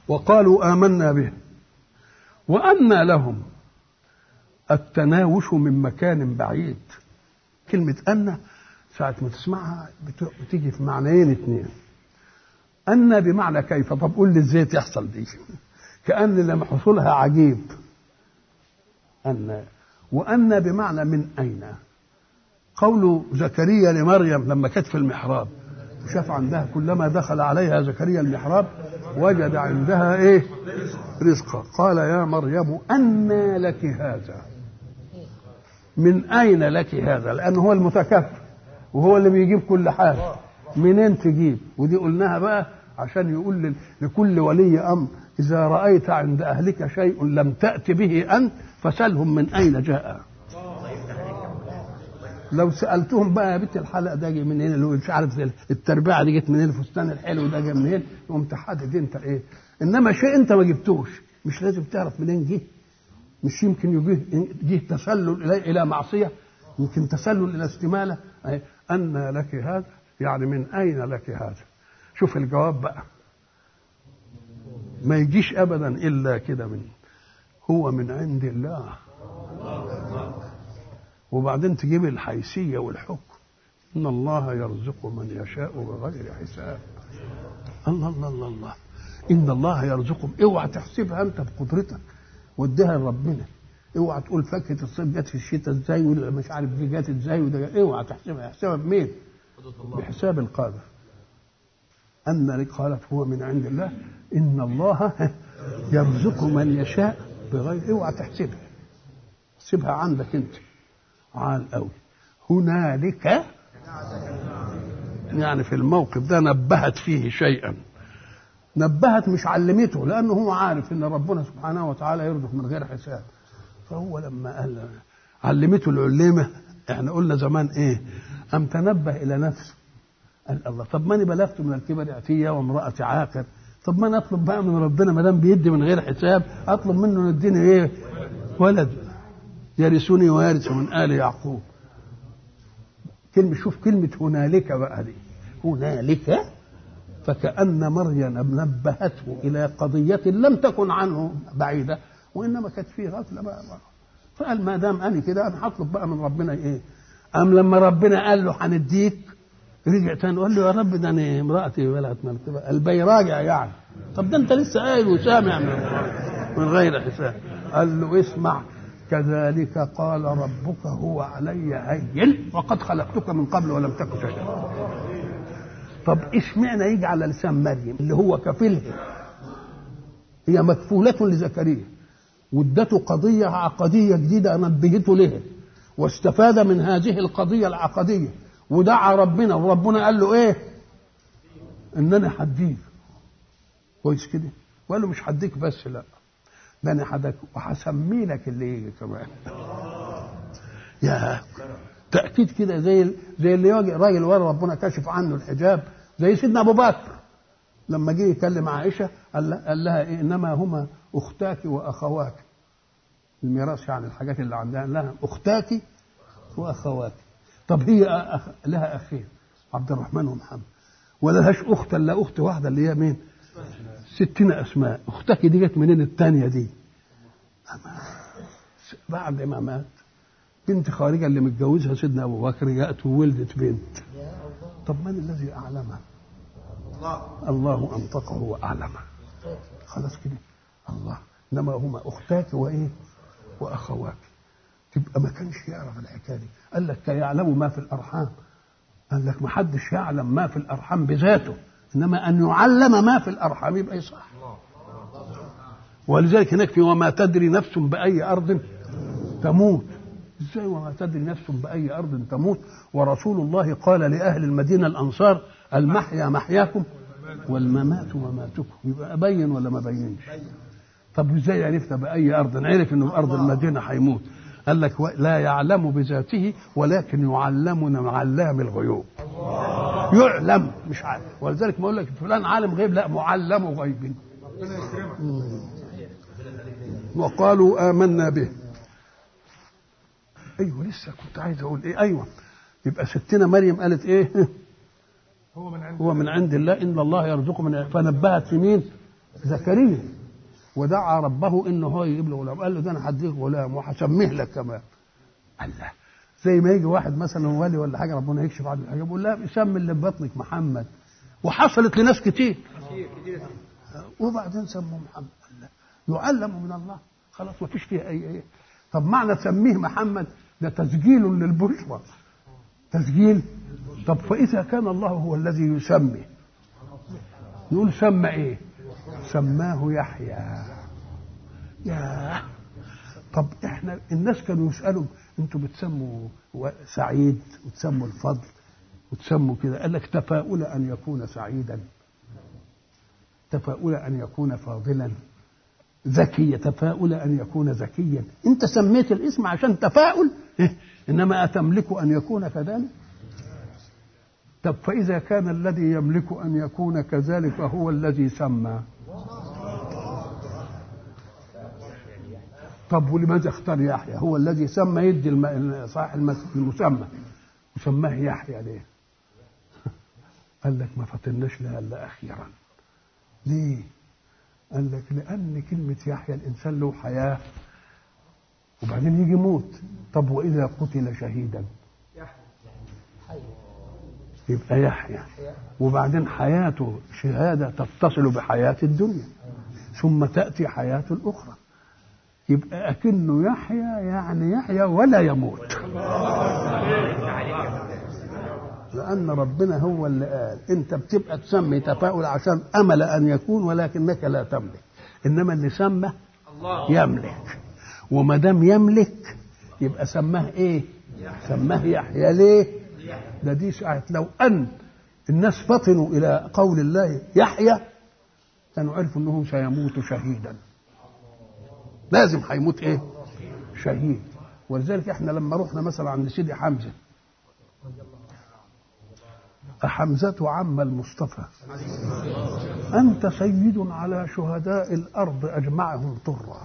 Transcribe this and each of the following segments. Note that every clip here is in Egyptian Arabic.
وقالوا آمنا به وأنى لهم التناوش من مكان بعيد كلمة أن ساعة ما تسمعها بتيجي في معنيين اثنين أن بمعنى كيف طب قول لي ازاي تحصل دي كأن لما حصولها عجيب أن وأن بمعنى من أين قول زكريا لمريم لما كانت في المحراب وشاف عندها كلما دخل عليها زكريا المحراب وجد عندها ايه رزقا قال يا مريم أنى لك هذا من أين لك هذا لأنه هو المتكفل وهو اللي بيجيب كل حاجة منين تجيب ودي قلناها بقى عشان يقول لكل ولي أمر إذا رأيت عند أهلك شيء لم تأت به أنت فسلهم من أين جاء لو سالتهم بقى يا بنت الحلقه ده جه منين اللي مش عارف التربيعه دي جت منين الفستان الحلو ده جه منين يقوم تحدد انت ايه انما شيء انت ما جبتوش مش لازم تعرف منين جه مش يمكن يجيه جه تسلل الى الى معصيه يمكن تسلل الى استماله ان لك هذا يعني من اين لك هذا شوف الجواب بقى ما يجيش ابدا الا كده من هو من عند الله وبعدين تجيب الحيثية والحكم إن الله يرزق من يشاء بغير حساب الله الله الله الله إن الله يرزقهم اوعى تحسبها أنت بقدرتك واديها لربنا اوعى تقول فاكهة الصيف جت في الشتاء ازاي ولا مش عارف دي جت ازاي وده اوعى تحسبها احسبها بمين؟ بحساب القادر أن لك قالت هو من عند الله إن الله يرزق من يشاء بغير اوعى تحسبها سيبها عندك انت عال قوي هنالك يعني في الموقف ده نبهت فيه شيئا نبهت مش علمته لانه هو عارف ان ربنا سبحانه وتعالى يرزق من غير حساب فهو لما قال علمته العليمه احنا قلنا زمان ايه ام تنبه الى نفسه قال الله طب ماني بلغت من الكبر عتيه وامرأة عاقر طب ما انا اطلب بقى من ربنا ما دام بيدي من غير حساب اطلب منه يديني ايه ولد يرثني ويرث من آل يعقوب كلمة شوف كلمة هنالك بقى دي هنالك فكأن مريم نبهته إلى قضية لم تكن عنه بعيدة وإنما كانت فيه غفلة بقى, بقى فقال ما دام أنا كده أنا هطلب بقى من ربنا إيه أم لما ربنا قال له هنديك رجع تاني وقال له يا رب ده أنا امرأتي بلغت من البي راجع يعني طب ده أنت لسه قايل وسامع من, من غير حساب قال له اسمع كذلك قال ربك هو علي هين وقد خلقتك من قبل ولم تك شيئا طب اشمعنى يجي على لسان مريم اللي هو كفيلها هي مكفولة لزكريا وادته قضية عقدية جديدة نبهته لها واستفاد من هذه القضية العقدية ودعا ربنا وربنا قال له ايه انني هديك كويس كده وقال له مش هديك بس لا ده انا حدك وهسمي لك اللي يجي كمان يا تاكيد كده زي زي اللي يجي راجل ورا ربنا كشف عنه الحجاب زي سيدنا ابو بكر لما جه يكلم عائشه قال لها, قال لها إيه انما هما اختاك واخواك الميراث يعني الحاجات اللي عندها لها اختاك واخواك طب هي أخ... لها اخين عبد الرحمن ومحمد ولا لهاش اخت الا اخت واحده اللي هي مين؟ ستين اسماء اختك دي جت منين الثانيه دي أما بعد ما مات بنت خارجه اللي متجوزها سيدنا ابو بكر جاءت وولدت بنت طب من الذي اعلمها الله انطقه واعلمه خلاص كده الله انما هما اختاك وايه واخواك تبقى ما كانش يعرف الحكايه دي قال لك يعلم ما في الارحام قال لك ما حدش يعلم ما في الارحام بذاته انما ان يعلم ما في الارحام يبقى يصح ولذلك هناك في وما تدري نفس باي ارض تموت ازاي وما تدري نفس باي ارض تموت ورسول الله قال لاهل المدينه الانصار المحيا محياكم والممات مماتكم يبقى ابين ولا ما بينش طب ازاي عرفت باي ارض عرف انه ارض المدينه هيموت قال لك لا يعلم بذاته ولكن يعلمنا من علام الغيوب يعلم مش عارف ولذلك ما اقول لك فلان عالم غيب لا معلم غيب وقالوا آمنا به ايوه لسه كنت عايز اقول ايه ايوه يبقى ستنا مريم قالت ايه هو من عند هو من عند الله ان الله يرزق من فنبهت في مين زكريا ودعا ربه انه هو يجيب له غلام قال له ده انا هديك غلام وهسميه لك كمان الله زي ما يجي واحد مثلا ولي ولا حاجه ربنا يكشف عنه حاجه يقول لا سمي اللي في بطنك محمد وحصلت لناس كتير وبعدين سموا محمد الله يعلم من الله خلاص ما فيش فيها اي ايه طب معنى تسميه محمد ده تسجيل للبشرى تسجيل طب فاذا كان الله هو الذي يسمي نقول سمى ايه سماه يحيى يا طب احنا الناس كانوا يسالوا انتوا بتسموا سعيد وتسموا الفضل وتسموا كده قال لك تفاؤل ان يكون سعيدا تفاؤل ان يكون فاضلا ذكي تفاؤل ان يكون ذكيا انت سميت الاسم عشان تفاؤل انما اتملك ان يكون كذلك طب فاذا كان الذي يملك ان يكون كذلك هو الذي سمى طب ولماذا اختار يحيى هو الذي سمى يدي الم... صاحب المسمى وسماه يحيى ليه قال لك ما فطناش لها الا اخيرا ليه قال لك لان كلمه يحيى الانسان له حياه وبعدين يجي موت طب واذا قتل شهيدا يبقى يحيى وبعدين حياته شهاده تتصل بحياه الدنيا ثم تاتي حياه الاخرى يبقى أكنه يحيى يعني يحيى ولا يموت لأن ربنا هو اللي قال أنت بتبقى تسمي تفاؤل عشان أمل أن يكون ولكنك لا تملك إنما اللي سمى يملك وما دام يملك يبقى سماه إيه؟ سماه يحيى ليه؟ ده دي ساعة لو أن الناس فطنوا إلى قول الله يحيى كانوا عرفوا أنه سيموت شهيدا لازم هيموت ايه شهيد ولذلك احنا لما رحنا مثلا عند سيدي حمزه أحمزة عم المصطفى أنت سيد على شهداء الأرض أجمعهم طرا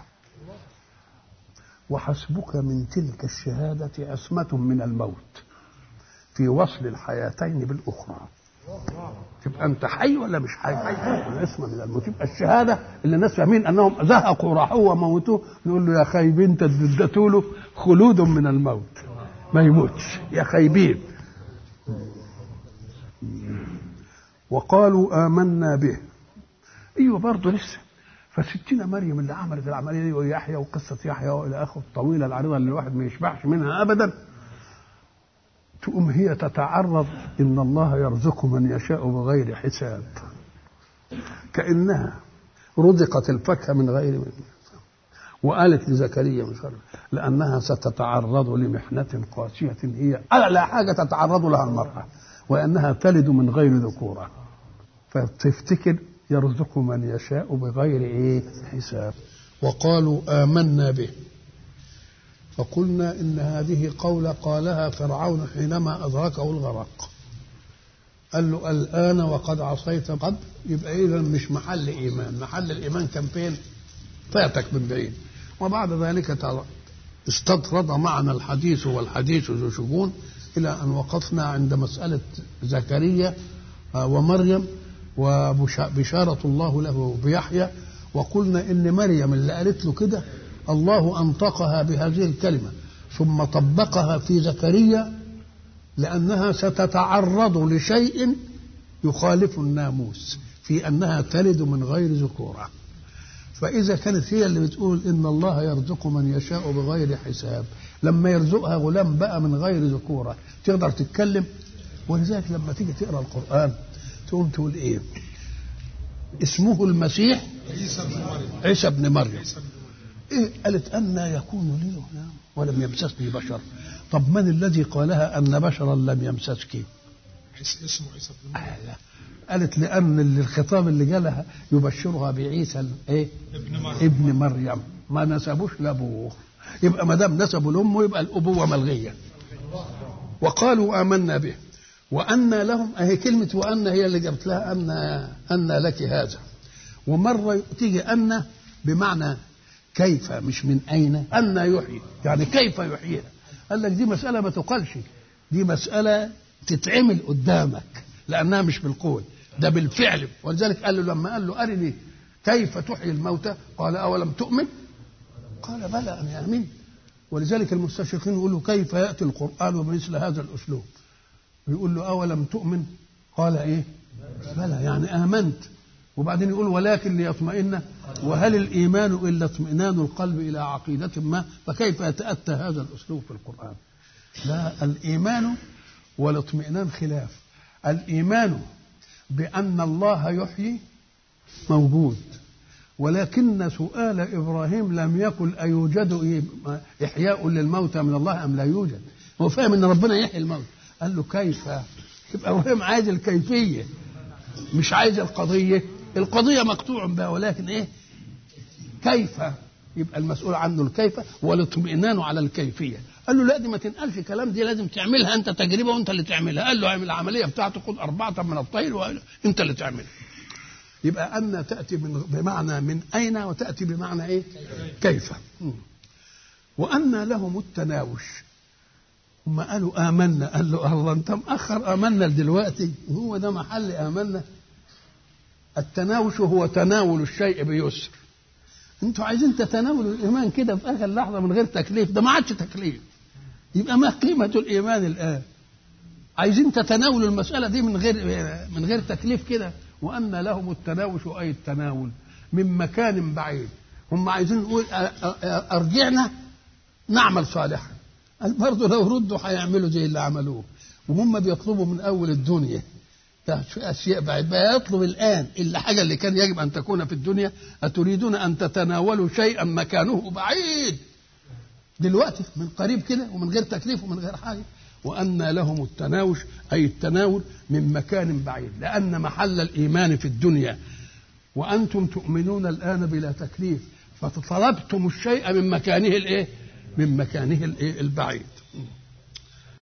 وحسبك من تلك الشهادة عصمة من الموت في وصل الحياتين بالأخرى تبقى انت حي ولا مش حي؟ اسمه من الموت يبقى الشهاده اللي الناس فاهمين انهم زهقوا راحوه وموتوه نقول له يا خايبين انت اديتوا له خلود من الموت ما يموتش يا خايبين وقالوا آمنا به ايوه برضه لسه فستنا مريم اللي عملت العمليه دي ويحيى وقصه يحيى والى اخره الطويله العريضه اللي الواحد ما يشبعش منها ابدا تقوم هي تتعرض ان الله يرزق من يشاء بغير حساب كانها رزقت الفاكهه من غير من وقالت لزكريا مش لانها ستتعرض لمحنه قاسيه هي اعلى حاجه تتعرض لها المراه وانها تلد من غير ذكوره فتفتكر يرزق من يشاء بغير ايه حساب وقالوا امنا به فقلنا ان هذه قولة قالها فرعون حينما ادركه الغرق قال له الان وقد عصيت قبل يبقى اذا مش محل ايمان محل الايمان كان فين فاتك من بعيد وبعد ذلك استطرد معنا الحديث والحديث ذو شجون الى ان وقفنا عند مساله زكريا ومريم وبشاره الله له بيحيى وقلنا ان مريم اللي قالت له كده الله أنطقها بهذه الكلمة ثم طبقها في زكريا لأنها ستتعرض لشيء يخالف الناموس في أنها تلد من غير ذكورة فإذا كانت هي اللي بتقول إن الله يرزق من يشاء بغير حساب لما يرزقها غلام بقى من غير ذكورة تقدر تتكلم ولذلك لما تيجي تقرأ القرآن تقوم تقول إيه اسمه المسيح عيسى ابن مريم إيه قالت أن يكون لي غلام ولم يمسسني بشر طب من الذي قالها أن بشرا لم يمسسك اسمه عيسى بن آه لا. قالت لأن اللي الخطاب اللي جالها يبشرها بعيسى إيه ابن مريم ابن مريم ما نسبوش لأبوه يبقى ما دام نسبوا لأمه يبقى الأبوة ملغية وقالوا آمنا به وأن لهم أهي كلمة وأن هي اللي جابت لها أن أن لك هذا ومرة تيجي أن بمعنى كيف مش من أين أن يحيي يعني كيف يحييها قال لك دي مسألة ما تقالش دي مسألة تتعمل قدامك لأنها مش بالقول ده بالفعل ولذلك قال له لما قال له أرني كيف تحيي الموتى قال أولم تؤمن قال بلى أن يأمن ولذلك المستشرقين يقولوا كيف يأتي القرآن بمثل هذا الأسلوب يقول له أولم تؤمن قال إيه بلى يعني آمنت وبعدين يقول ولكن ليطمئن وهل الإيمان إلا اطمئنان القلب إلى عقيدة ما فكيف يتأتى هذا الأسلوب في القرآن لا الإيمان والاطمئنان خلاف الإيمان بأن الله يحيي موجود ولكن سؤال إبراهيم لم يقل أيوجد إحياء للموتى من الله أم لا يوجد هو فاهم أن ربنا يحيي الموت قال له كيف يبقى إبراهيم عايز الكيفية مش عايز القضية القضية مقطوع بها ولكن إيه كيف يبقى المسؤول عنه الكيف والاطمئنان على الكيفية قال له لا دي ما تنقلش كلام دي لازم تعملها انت تجربه وانت اللي تعملها قال له اعمل العمليه بتاعته خد اربعه من الطير وانت اللي تعملها يبقى ان تاتي من بمعنى من اين وتاتي بمعنى ايه كيف وان لهم التناوش هم قالوا امنا قال له الله انت مأخر امنا دلوقتي هو ده محل امنا التناوش هو تناول الشيء بيسر انتوا عايزين تتناولوا الايمان كده في اخر لحظه من غير تكليف ده ما عادش تكليف يبقى ما قيمه الايمان الان عايزين تتناولوا المساله دي من غير من غير تكليف كده وان لهم التناوش اي التناول من مكان بعيد هم عايزين نقول ارجعنا نعمل صالحا قال برضه لو ردوا هيعملوا زي اللي عملوه وهم بيطلبوا من اول الدنيا أشياء بعيد بقى يطلب الآن الحاجة اللي كان يجب أن تكون في الدنيا أتريدون أن تتناولوا شيئا مكانه بعيد دلوقتي من قريب كده ومن غير تكليف ومن غير حاجة وأن لهم التناوش أي التناول من مكان بعيد لأن محل الإيمان في الدنيا وأنتم تؤمنون الآن بلا تكليف فطلبتم الشيء من مكانه الإيه؟ من مكانه الإيه؟ البعيد